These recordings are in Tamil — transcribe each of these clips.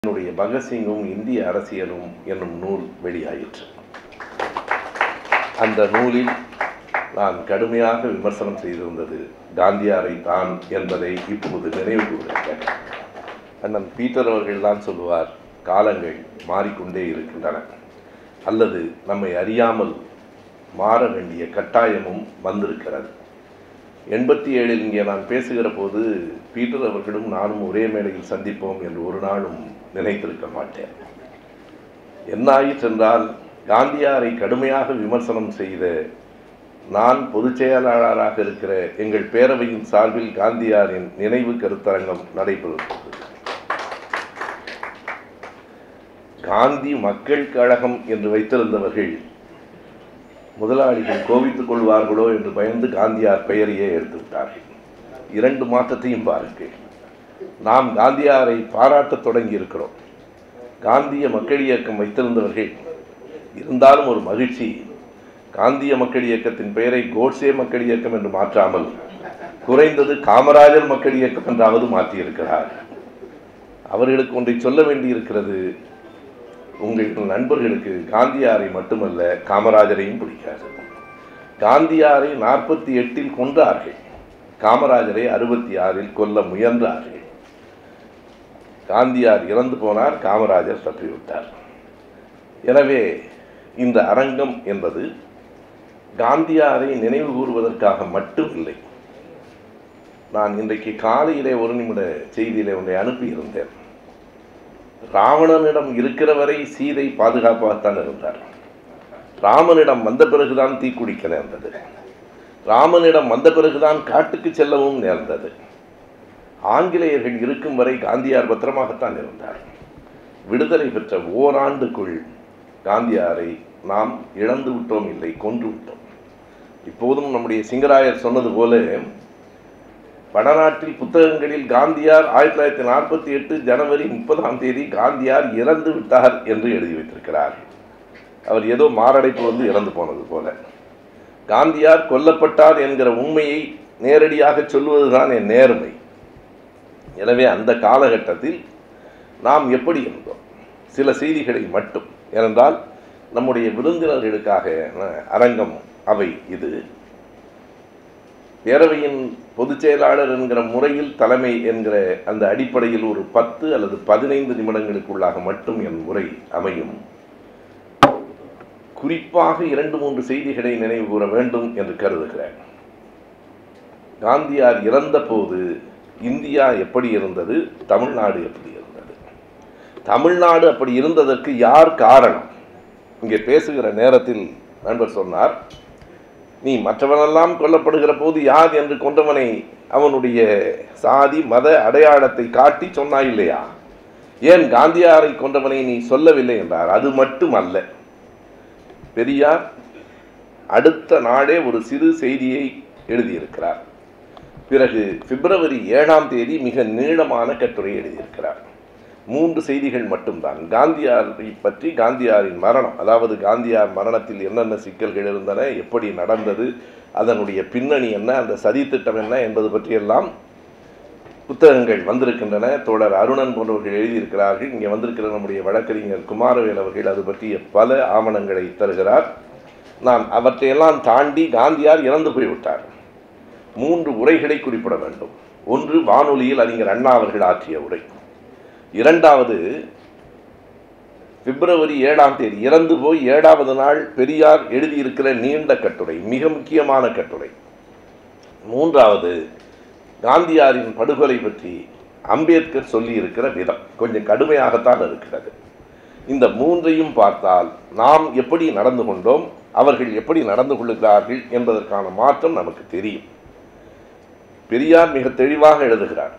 என்னுடைய பகத்சிங்கும் இந்திய அரசியலும் என்னும் நூல் வெளியாயிற்று அந்த நூலில் நான் கடுமையாக விமர்சனம் செய்திருந்தது காந்தியாரை தான் என்பதை இப்போது நினைவு கூறுகிறேன் அண்ணன் பீட்டர் அவர்கள் தான் சொல்லுவார் காலங்கள் மாறிக்கொண்டே இருக்கின்றன அல்லது நம்மை அறியாமல் மாற வேண்டிய கட்டாயமும் வந்திருக்கிறது எண்பத்தி ஏழில் இங்கே நான் பேசுகிற போது பீட்டர் அவர்களும் நானும் ஒரே மேடையில் சந்திப்போம் என்று ஒரு நாளும் நினைத்திருக்க மாட்டேன் என்ன ஆயிற்று என்றால் காந்தியாரை கடுமையாக விமர்சனம் செய்த நான் பொதுச் செயலாளராக இருக்கிற எங்கள் பேரவையின் சார்பில் காந்தியாரின் நினைவு கருத்தரங்கம் நடைபெறுகிறது காந்தி மக்கள் கழகம் என்று வைத்திருந்தவர்கள் முதலாளிகள் கோபித்துக் கொள்வார்களோ என்று பயந்து காந்தியார் பெயரையே எடுத்து விட்டார்கள் இரண்டு மாற்றத்தையும் பாருங்கள் நாம் காந்தியாரை பாராட்டத் தொடங்கி இருக்கிறோம் காந்திய மக்கள் இயக்கம் வைத்திருந்தவர்கள் இருந்தாலும் ஒரு மகிழ்ச்சி காந்திய மக்கள் இயக்கத்தின் பெயரை கோட்சே மக்கள் இயக்கம் என்று மாற்றாமல் குறைந்தது காமராஜர் மக்கள் இயக்கம் என்றாவது மாற்றியிருக்கிறார் அவர்களுக்கு ஒன்றை சொல்ல வேண்டியிருக்கிறது உங்கள் நண்பர்களுக்கு காந்தியாரை மட்டுமல்ல காமராஜரையும் பிடிக்காது காந்தியாரை நாற்பத்தி எட்டில் கொன்றார்கள் காமராஜரை அறுபத்தி ஆறில் கொல்ல முயன்றார்கள் காந்தியார் இறந்து போனார் காமராஜர் தப்பிவிட்டார் எனவே இந்த அரங்கம் என்பது காந்தியாரை நினைவு கூறுவதற்காக மட்டும் இல்லை நான் இன்றைக்கு காலையிலே ஒரு நிமிட செய்தியிலே ஒன்றை அனுப்பியிருந்தேன் ராவணனிடம் இருக்கிற வரை சீதை பாதுகாப்பாகத்தான் இருந்தார் ராமனிடம் வந்த பிறகுதான் தீக்குடிக்க நேர்ந்தது ராமனிடம் வந்த பிறகுதான் காட்டுக்கு செல்லவும் நேர்ந்தது ஆங்கிலேயர்கள் இருக்கும் வரை காந்தியார் பத்திரமாகத்தான் இருந்தார் விடுதலை பெற்ற ஓராண்டுக்குள் காந்தியாரை நாம் இழந்து விட்டோம் இல்லை கொன்று விட்டோம் இப்போதும் நம்முடைய சிங்கராயர் சொன்னது போல வடநாட்டில் புத்தகங்களில் காந்தியார் ஆயிரத்தி தொள்ளாயிரத்தி நாற்பத்தி எட்டு ஜனவரி முப்பதாம் தேதி காந்தியார் இறந்து விட்டார் என்று எழுதி வைத்திருக்கிறார் அவர் ஏதோ மாரடைப்பு வந்து இறந்து போனது போல காந்தியார் கொல்லப்பட்டார் என்கிற உண்மையை நேரடியாக சொல்வதுதான் என் நேர்மை எனவே அந்த காலகட்டத்தில் நாம் எப்படி இருந்தோம் சில செய்திகளை மட்டும் ஏனென்றால் நம்முடைய விருந்தினர்களுக்காக அரங்கம் அவை இது பேரவையின் பொதுச் செயலாளர் என்கிற முறையில் தலைமை என்கிற அந்த அடிப்படையில் ஒரு பத்து அல்லது பதினைந்து நிமிடங்களுக்குள்ளாக மட்டும் என் உரை அமையும் குறிப்பாக இரண்டு மூன்று செய்திகளை நினைவு கூற வேண்டும் என்று கருதுகிறேன் காந்தியார் இறந்த போது இந்தியா எப்படி இருந்தது தமிழ்நாடு எப்படி இருந்தது தமிழ்நாடு அப்படி இருந்ததற்கு யார் காரணம் இங்கே பேசுகிற நேரத்தில் நண்பர் சொன்னார் நீ மற்றவனெல்லாம் கொல்லப்படுகிற போது யார் என்று கொண்டவனை அவனுடைய சாதி மத அடையாளத்தை காட்டி சொன்னாய் இல்லையா ஏன் காந்தியாரை கொண்டவனை நீ சொல்லவில்லை என்றார் அது மட்டும் அல்ல பெரியார் அடுத்த நாளே ஒரு சிறு செய்தியை எழுதியிருக்கிறார் பிறகு பிப்ரவரி ஏழாம் தேதி மிக நீளமான கட்டுரை எழுதியிருக்கிறார் மூன்று செய்திகள் மட்டும்தான் காந்தியாரை பற்றி காந்தியாரின் மரணம் அதாவது காந்தியார் மரணத்தில் என்னென்ன சிக்கல்கள் இருந்தன எப்படி நடந்தது அதனுடைய பின்னணி என்ன அந்த சதித்திட்டம் என்ன என்பது பற்றியெல்லாம் புத்தகங்கள் வந்திருக்கின்றன தோழர் அருணன் போன்றவர்கள் எழுதியிருக்கிறார்கள் இங்கே வந்திருக்கிற நம்முடைய வழக்கறிஞர் குமாரவேல் அவர்கள் அது பற்றிய பல ஆவணங்களை தருகிறார் நான் அவற்றையெல்லாம் தாண்டி காந்தியார் இறந்து போய்விட்டார் மூன்று உரைகளை குறிப்பிட வேண்டும் ஒன்று வானொலியில் அறிஞர் அண்ணா அவர்கள் ஆற்றிய உரை இரண்டாவது பிப்ரவரி ஏழாம் தேதி இறந்து போய் ஏழாவது நாள் பெரியார் எழுதியிருக்கிற நீண்ட கட்டுரை மிக முக்கியமான கட்டுரை மூன்றாவது காந்தியாரின் படுகொலை பற்றி அம்பேத்கர் சொல்லியிருக்கிற விதம் கொஞ்சம் கடுமையாகத்தான் இருக்கிறது இந்த மூன்றையும் பார்த்தால் நாம் எப்படி நடந்து கொண்டோம் அவர்கள் எப்படி நடந்து கொள்ளுகிறார்கள் என்பதற்கான மாற்றம் நமக்கு தெரியும் பெரியார் மிக தெளிவாக எழுதுகிறார்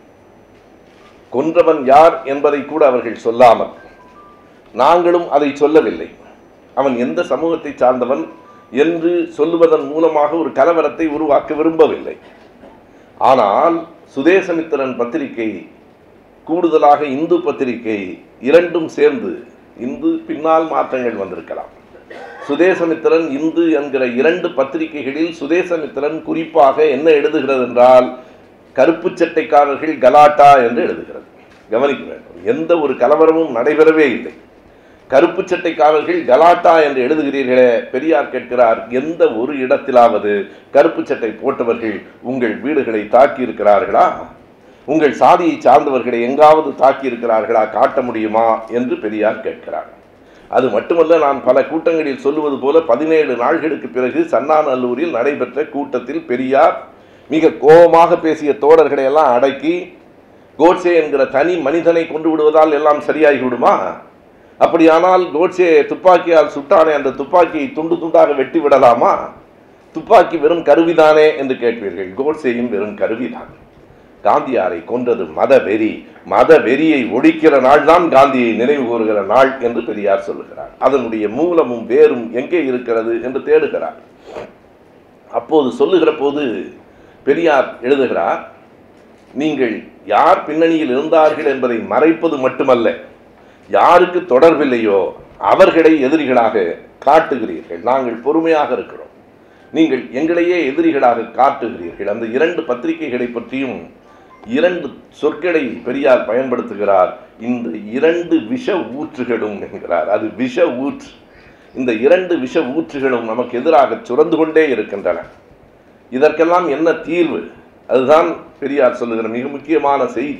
கொன்றவன் யார் என்பதை கூட அவர்கள் சொல்லாமல் நாங்களும் அதை சொல்லவில்லை அவன் எந்த சமூகத்தை சார்ந்தவன் என்று சொல்லுவதன் மூலமாக ஒரு கலவரத்தை உருவாக்க விரும்பவில்லை ஆனால் சுதேசமித்திரன் பத்திரிகை கூடுதலாக இந்து பத்திரிகை இரண்டும் சேர்ந்து இந்து பின்னால் மாற்றங்கள் வந்திருக்கலாம் சுதேசமித்திரன் இந்து என்கிற இரண்டு பத்திரிகைகளில் சுதேசமித்திரன் குறிப்பாக என்ன எழுதுகிறது என்றால் கருப்பு சட்டைக்காரர்கள் கலாட்டா என்று எழுதுகிறது கவனிக்க வேண்டும் எந்த ஒரு கலவரமும் நடைபெறவே இல்லை கருப்பு சட்டைக்காரர்கள் கலாட்டா என்று எழுதுகிறீர்களே பெரியார் கேட்கிறார் எந்த ஒரு இடத்திலாவது கருப்பு சட்டை போட்டவர்கள் உங்கள் வீடுகளை தாக்கி இருக்கிறார்களா உங்கள் சாதியை சார்ந்தவர்களை எங்காவது தாக்கி இருக்கிறார்களா காட்ட முடியுமா என்று பெரியார் கேட்கிறார் அது மட்டுமல்ல நான் பல கூட்டங்களில் சொல்லுவது போல பதினேழு நாள்களுக்கு பிறகு சன்னாநல்லூரில் நடைபெற்ற கூட்டத்தில் பெரியார் மிக கோபமாக பேசிய தோழர்களை எல்லாம் அடக்கி கோட்சே என்கிற தனி மனிதனை கொண்டு விடுவதால் எல்லாம் சரியாகி விடுமா அப்படியானால் கோட்சே துப்பாக்கியால் சுட்டானே அந்த துப்பாக்கியை துண்டு துண்டாக வெட்டி விடலாமா துப்பாக்கி வெறும் கருவிதானே என்று கேட்பீர்கள் கோட்சேயும் வெறும் கருவிதான் காந்தியாரை கொன்றது மத வெறி மத வெறியை ஒழிக்கிற நாள் தான் காந்தியை நினைவு கூறுகிற நாள் என்று பெரியார் சொல்லுகிறார் அதனுடைய மூலமும் வேரும் எங்கே இருக்கிறது என்று தேடுகிறார் அப்போது சொல்லுகிற போது பெரியார் எழுதுகிறார் நீங்கள் யார் பின்னணியில் இருந்தார்கள் என்பதை மறைப்பது மட்டுமல்ல யாருக்கு தொடர்பில்லையோ அவர்களை எதிரிகளாக காட்டுகிறீர்கள் நாங்கள் பொறுமையாக இருக்கிறோம் நீங்கள் எங்களையே எதிரிகளாக காட்டுகிறீர்கள் அந்த இரண்டு பத்திரிகைகளை பற்றியும் இரண்டு சொற்களை பெரியார் பயன்படுத்துகிறார் இந்த இரண்டு விஷ ஊற்றுகளும் என்கிறார் அது விஷ ஊற்று இந்த இரண்டு விஷ ஊற்றுகளும் நமக்கு எதிராக சுரந்து கொண்டே இருக்கின்றன இதற்கெல்லாம் என்ன தீர்வு அதுதான் பெரியார் சொல்லுகிற மிக முக்கியமான செய்தி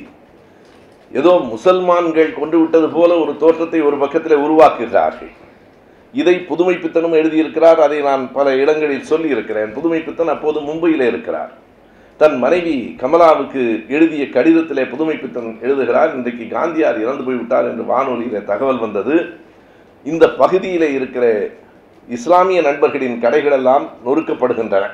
ஏதோ முசல்மான்கள் கொண்டு விட்டது போல ஒரு தோற்றத்தை ஒரு பக்கத்தில் உருவாக்குகிறார்கள் இதை புதுமை பித்தனும் எழுதியிருக்கிறார் அதை நான் பல இடங்களில் சொல்லி இருக்கிறேன் புதுமை பித்தன் அப்போது மும்பையில் இருக்கிறார் தன் மனைவி கமலாவுக்கு எழுதிய கடிதத்திலே புதுமை பித்தன் எழுதுகிறார் இன்றைக்கு காந்தியார் இறந்து போய்விட்டார் என்று வானொலியிலே தகவல் வந்தது இந்த பகுதியில் இருக்கிற இஸ்லாமிய நண்பர்களின் கடைகளெல்லாம் நொறுக்கப்படுகின்றன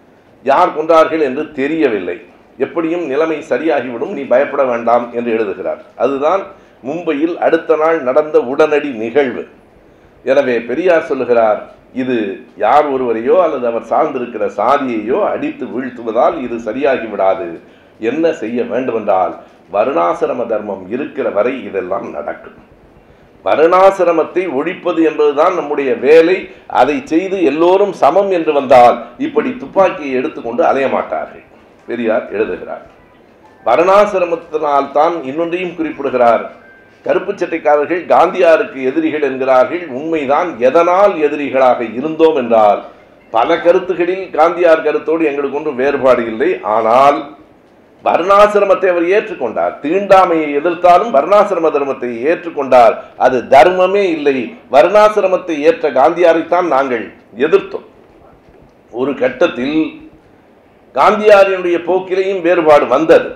யார் கொன்றார்கள் என்று தெரியவில்லை எப்படியும் நிலைமை சரியாகிவிடும் நீ பயப்பட வேண்டாம் என்று எழுதுகிறார் அதுதான் மும்பையில் அடுத்த நாள் நடந்த உடனடி நிகழ்வு எனவே பெரியார் சொல்லுகிறார் இது யார் ஒருவரையோ அல்லது அவர் சார்ந்திருக்கிற சாதியையோ அடித்து வீழ்த்துவதால் இது சரியாகி விடாது என்ன செய்ய வேண்டுமென்றால் வருணாசிரம தர்மம் இருக்கிற வரை இதெல்லாம் நடக்கும் வருணாசிரமத்தை ஒழிப்பது என்பதுதான் நம்முடைய வேலை அதை செய்து எல்லோரும் சமம் என்று வந்தால் இப்படி துப்பாக்கியை எடுத்துக்கொண்டு அலைய மாட்டார்கள் பெரியார் எழுதுகிறார் வருணாசிரமத்தினால் தான் இன்னொன்றையும் குறிப்பிடுகிறார் கருப்பு சட்டைக்காரர்கள் காந்தியாருக்கு எதிரிகள் என்கிறார்கள் உண்மைதான் எதனால் எதிரிகளாக இருந்தோம் என்றால் பல கருத்துகளில் காந்தியார் கருத்தோடு எங்களுக்கு ஒன்றும் வேறுபாடு இல்லை ஆனால் வர்ணாசிரமத்தை அவர் ஏற்றுக்கொண்டார் தீண்டாமையை எதிர்த்தாலும் வர்ணாசிரம தர்மத்தை ஏற்றுக்கொண்டார் அது தர்மமே இல்லை வர்ணாசிரமத்தை ஏற்ற காந்தியாரைத்தான் நாங்கள் எதிர்த்தோம் ஒரு கட்டத்தில் காந்தியாரினுடைய போக்கிலேயும் வேறுபாடு வந்தது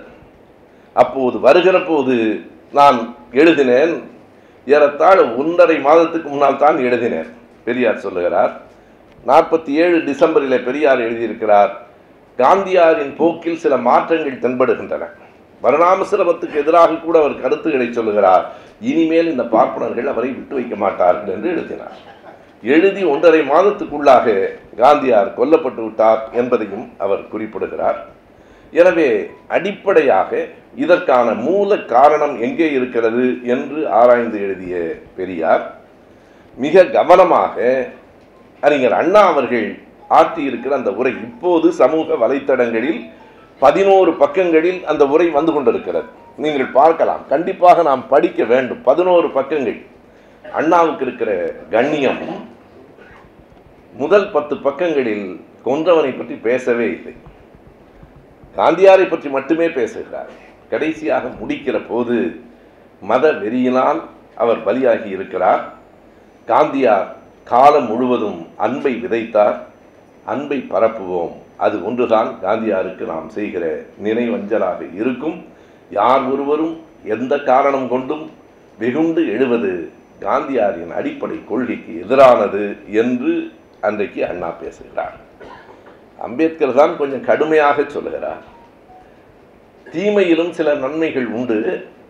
அப்போது வருகிற போது நான் எழுதினேன் ஏறத்தாழ ஒன்றரை மாதத்துக்கு முன்னால் தான் எழுதினேன் பெரியார் சொல்லுகிறார் நாற்பத்தி ஏழு டிசம்பரில் பெரியார் எழுதியிருக்கிறார் காந்தியாரின் போக்கில் சில மாற்றங்கள் தென்படுகின்றன வருணாமசிரமத்துக்கு எதிராக கூட அவர் கருத்துக்களை சொல்லுகிறார் இனிமேல் இந்த பார்ப்பனர்கள் அவரை விட்டு வைக்க மாட்டார்கள் என்று எழுதினார் எழுதி ஒன்றரை மாதத்துக்குள்ளாக காந்தியார் கொல்லப்பட்டு விட்டார் என்பதையும் அவர் குறிப்பிடுகிறார் எனவே அடிப்படையாக இதற்கான மூல காரணம் எங்கே இருக்கிறது என்று ஆராய்ந்து எழுதிய பெரியார் மிக கவனமாக அறிஞர் அண்ணா அவர்கள் ஆற்றியிருக்கிற அந்த உரை இப்போது சமூக வலைத்தடங்களில் பதினோரு பக்கங்களில் அந்த உரை வந்து கொண்டிருக்கிறது நீங்கள் பார்க்கலாம் கண்டிப்பாக நாம் படிக்க வேண்டும் பதினோரு பக்கங்கள் அண்ணாவுக்கு இருக்கிற கண்ணியம் முதல் பத்து பக்கங்களில் கொன்றவனை பற்றி பேசவே இல்லை காந்தியாரை பற்றி மட்டுமே பேசுகிறார் கடைசியாக முடிக்கிற போது மத வெறியினால் அவர் பலியாகி இருக்கிறார் காந்தியார் காலம் முழுவதும் அன்பை விதைத்தார் அன்பை பரப்புவோம் அது ஒன்றுதான் காந்தியாருக்கு நாம் செய்கிற நினைவஞ்சலாக இருக்கும் யார் ஒருவரும் எந்த காரணம் கொண்டும் வெகுண்டு எழுவது காந்தியாரின் அடிப்படை கொள்கைக்கு எதிரானது என்று அன்றைக்கு அண்ணா பேசுகிறார் அம்பேத்கர் தான் கொஞ்சம் கடுமையாக சொல்லுகிறார் தீமையிலும் சில நன்மைகள் உண்டு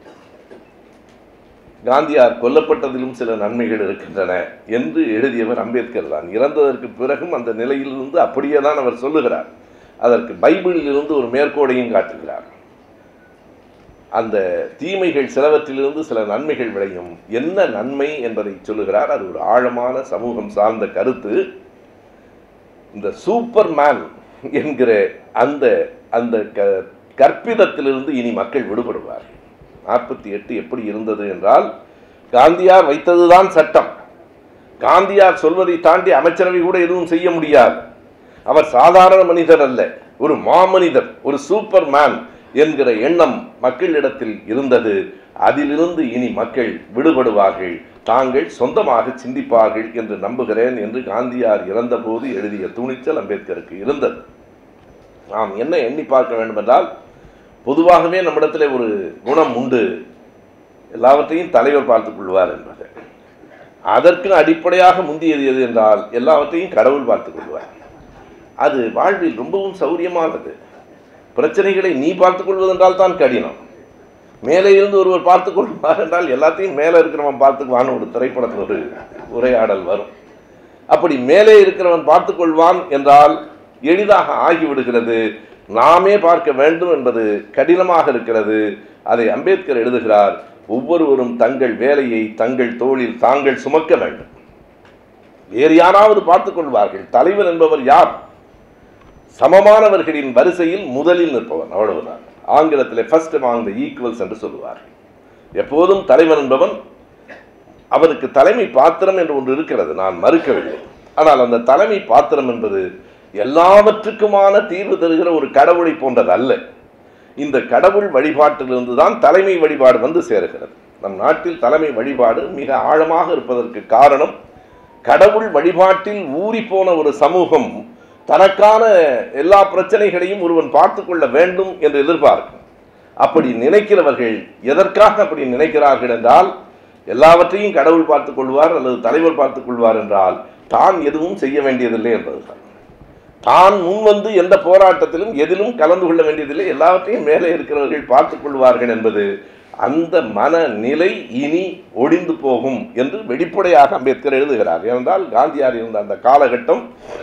காந்தியார் கொல்லப்பட்டதிலும் சில நன்மைகள் இருக்கின்றன என்று எழுதியவர் அம்பேத்கர் தான் இறந்ததற்கு பிறகும் அந்த நிலையிலிருந்து அப்படியே தான் அவர் சொல்லுகிறார் அதற்கு பைபிளில் இருந்து ஒரு மேற்கோடையும் காட்டுகிறார் அந்த தீமைகள் சிலவற்றிலிருந்து சில நன்மைகள் விளையும் என்ன நன்மை என்பதை சொல்லுகிறார் அது ஒரு ஆழமான சமூகம் சார்ந்த கருத்து இந்த சூப்பர் மேன் என்கிற அந்த அந்த க கற்பிதத்திலிருந்து இனி மக்கள் விடுபடுவார்கள் நாற்பத்தி எட்டு எப்படி இருந்தது என்றால் காந்தியார் வைத்ததுதான் சட்டம் காந்தியார் சொல்வதை தாண்டி அமைச்சரவை கூட எதுவும் செய்ய முடியாது அவர் சாதாரண மனிதர் அல்ல ஒரு மாமனிதர் ஒரு சூப்பர் மேன் என்கிற எண்ணம் மக்களிடத்தில் இருந்தது அதிலிருந்து இனி மக்கள் விடுபடுவார்கள் தாங்கள் சொந்தமாக சிந்திப்பார்கள் என்று நம்புகிறேன் என்று காந்தியார் இறந்தபோது எழுதிய துணிச்சல் அம்பேத்கருக்கு இருந்தது நாம் என்ன எண்ணி பார்க்க வேண்டும் என்றால் பொதுவாகவே நம்மிடத்தில் ஒரு குணம் உண்டு எல்லாவற்றையும் தலைவர் பார்த்துக் கொள்வார் என்பது அதற்கு அடிப்படையாக முந்தியது எது என்றால் எல்லாவற்றையும் கடவுள் பார்த்துக் கொள்வார் அது வாழ்வில் ரொம்பவும் சௌரியமானது பிரச்சனைகளை நீ பார்த்துக் கொள்வதென்றால் தான் கடினம் மேலே இருந்து ஒருவர் பார்த்துக் கொள்வார் என்றால் எல்லாத்தையும் மேலே இருக்கிறவன் பார்த்துக்குவான்னு ஒரு திரைப்படத்தில் ஒரு உரையாடல் வரும் அப்படி மேலே இருக்கிறவன் பார்த்துக் கொள்வான் என்றால் எளிதாக ஆகிவிடுகிறது நாமே பார்க்க வேண்டும் என்பது கடினமாக இருக்கிறது அதை அம்பேத்கர் எழுதுகிறார் ஒவ்வொருவரும் தங்கள் வேலையை தங்கள் தோளில் தாங்கள் சுமக்க வேண்டும் வேறு யாராவது பார்த்துக் கொள்வார்கள் தலைவர் என்பவர் யார் சமமானவர்களின் வரிசையில் முதலில் நிற்பவன் அவ்வளவுதான் ஆங்கிலத்தில் ஃபர்ஸ்ட் among the ஈக்குவல்ஸ் என்று சொல்லுவார் எப்போதும் தலைவன் என்பவன் அவனுக்கு தலைமை பாத்திரம் என்று ஒன்று இருக்கிறது நான் மறுக்கவில்லை ஆனால் அந்த தலைமை பாத்திரம் என்பது எல்லாவற்றுக்குமான தீர்வு தருகிற ஒரு கடவுளை போன்றது அல்ல இந்த கடவுள் வழிபாட்டிலிருந்து தான் தலைமை வழிபாடு வந்து சேருகிறது நம் நாட்டில் தலைமை வழிபாடு மிக ஆழமாக இருப்பதற்கு காரணம் கடவுள் வழிபாட்டில் ஊறி போன ஒரு சமூகம் தனக்கான எல்லா பிரச்சனைகளையும் ஒருவன் பார்த்து கொள்ள வேண்டும் என்று எதிர்பார்க்கும் அப்படி நினைக்கிறவர்கள் எதற்காக அப்படி நினைக்கிறார்கள் என்றால் எல்லாவற்றையும் கடவுள் பார்த்துக் கொள்வார் அல்லது தலைவர் பார்த்துக் கொள்வார் என்றால் தான் எதுவும் செய்ய வேண்டியதில்லை என்பதுதான் தான் முன்வந்து எந்த போராட்டத்திலும் எதிலும் கலந்து கொள்ள வேண்டியதில்லை எல்லாவற்றையும் மேலே இருக்கிறவர்கள் பார்த்துக் கொள்வார்கள் என்பது அந்த மனநிலை இனி ஒடிந்து போகும் என்று வெளிப்படையாக அம்பேத்கர் எழுதுகிறார் ஏனென்றால் காந்தியார் இருந்த அந்த காலகட்டம்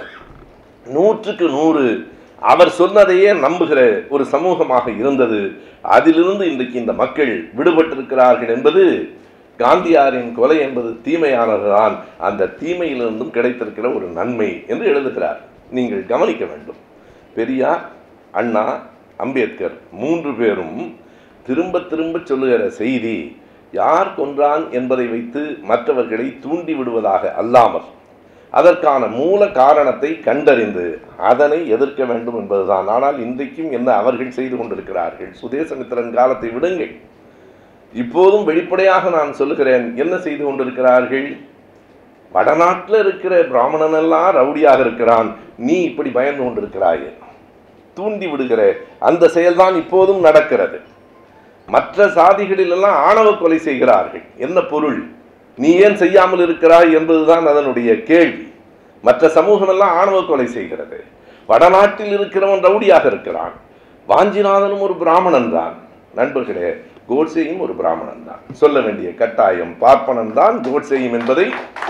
நூற்றுக்கு நூறு அவர் சொன்னதையே நம்புகிற ஒரு சமூகமாக இருந்தது அதிலிருந்து இன்றைக்கு இந்த மக்கள் விடுபட்டிருக்கிறார்கள் என்பது காந்தியாரின் கொலை என்பது தீமையானதுதான் அந்த தீமையிலிருந்தும் கிடைத்திருக்கிற ஒரு நன்மை என்று எழுதுகிறார் நீங்கள் கவனிக்க வேண்டும் பெரியார் அண்ணா அம்பேத்கர் மூன்று பேரும் திரும்ப திரும்ப சொல்லுகிற செய்தி யார் கொன்றான் என்பதை வைத்து மற்றவர்களை தூண்டி விடுவதாக அல்லாமல் அதற்கான மூல காரணத்தை கண்டறிந்து அதனை எதிர்க்க வேண்டும் என்பதுதான் ஆனால் இன்றைக்கும் என்ன அவர்கள் செய்து கொண்டிருக்கிறார்கள் சுதேசமித்திரன் காலத்தை விடுங்கள் இப்போதும் வெளிப்படையாக நான் சொல்லுகிறேன் என்ன செய்து கொண்டிருக்கிறார்கள் வடநாட்டில் இருக்கிற பிராமணன் எல்லாம் ரவுடியாக இருக்கிறான் நீ இப்படி பயந்து கொண்டிருக்கிறாயே தூண்டி விடுகிற அந்த செயல்தான் இப்போதும் நடக்கிறது மற்ற சாதிகளிலெல்லாம் ஆணவ கொலை செய்கிறார்கள் என்ன பொருள் நீ ஏன் செய்யாமல் இருக்கிறாய் என்பதுதான் அதனுடைய கேள்வி மற்ற சமூகம் எல்லாம் ஆணவ கொலை செய்கிறது வடநாட்டில் இருக்கிறவன் ரவுடியாக இருக்கிறான் வாஞ்சிநாதனும் ஒரு பிராமணன் தான் நண்பர்களே கோட்சேயும் ஒரு பிராமணன் தான் சொல்ல வேண்டிய கட்டாயம் பார்ப்பனன் தான் கோட்சேயும் என்பதை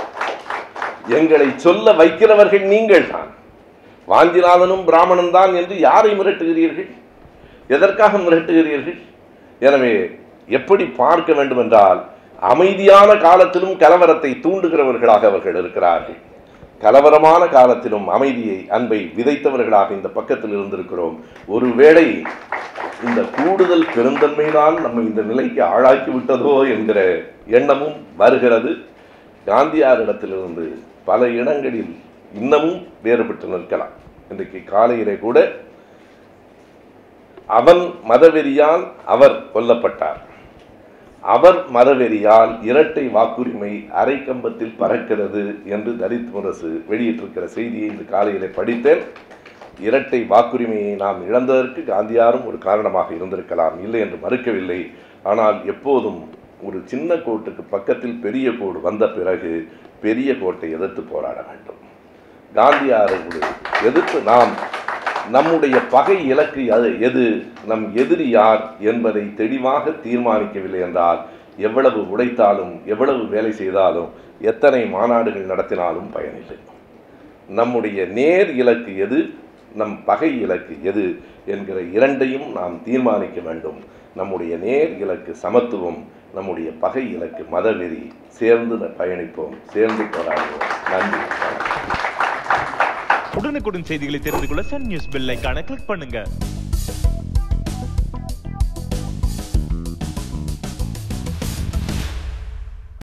எங்களை சொல்ல வைக்கிறவர்கள் நீங்கள் தான் வாஞ்சிநாதனும் பிராமணன் தான் என்று யாரை மிரட்டுகிறீர்கள் எதற்காக மிரட்டுகிறீர்கள் எனவே எப்படி பார்க்க வேண்டும் என்றால் அமைதியான காலத்திலும் கலவரத்தை தூண்டுகிறவர்களாக அவர்கள் இருக்கிறார்கள் கலவரமான காலத்திலும் அமைதியை அன்பை விதைத்தவர்களாக இந்த பக்கத்தில் இருந்திருக்கிறோம் ஒருவேளை இந்த கூடுதல் பெருந்தன்மைதான் நம்ம இந்த நிலைக்கு ஆளாக்கி விட்டதோ என்கிற எண்ணமும் வருகிறது காந்தியாரிடத்திலிருந்து பல இடங்களில் இன்னமும் வேறுபட்டு நிற்கலாம் இன்றைக்கு காலையிலே கூட அவன் மதவெறியால் அவர் கொல்லப்பட்டார் அவர் மதவெறியால் இரட்டை வாக்குரிமை அரை கம்பத்தில் பறக்கிறது என்று தலித் முரசு வெளியிட்டிருக்கிற செய்தியை இந்த காலையிலே படித்தேன் இரட்டை வாக்குரிமையை நாம் இழந்ததற்கு காந்தியாரும் ஒரு காரணமாக இருந்திருக்கலாம் இல்லை என்று மறுக்கவில்லை ஆனால் எப்போதும் ஒரு சின்ன கோட்டுக்கு பக்கத்தில் பெரிய கோடு வந்த பிறகு பெரிய கோட்டை எதிர்த்து போராட வேண்டும் காந்தியாரை எதிர்த்து நாம் நம்முடைய பகை இலக்கு அது எது நம் எதிரி யார் என்பதை தெளிவாக தீர்மானிக்கவில்லை என்றால் எவ்வளவு உழைத்தாலும் எவ்வளவு வேலை செய்தாலும் எத்தனை மாநாடுகள் நடத்தினாலும் பயனில்லை நம்முடைய நேர் இலக்கு எது நம் பகை இலக்கு எது என்கிற இரண்டையும் நாம் தீர்மானிக்க வேண்டும் நம்முடைய நேர் இலக்கு சமத்துவம் நம்முடைய பகை இலக்கு மதவெறி சேர்ந்து பயணிப்போம் சேர்ந்து போராடுவோம் நன்றி உடனுக்குடன் செய்திகளை தெரிந்து கொள்ள சன் நியூஸ் பெல் ஐகானை கிளிக் பண்ணுங்க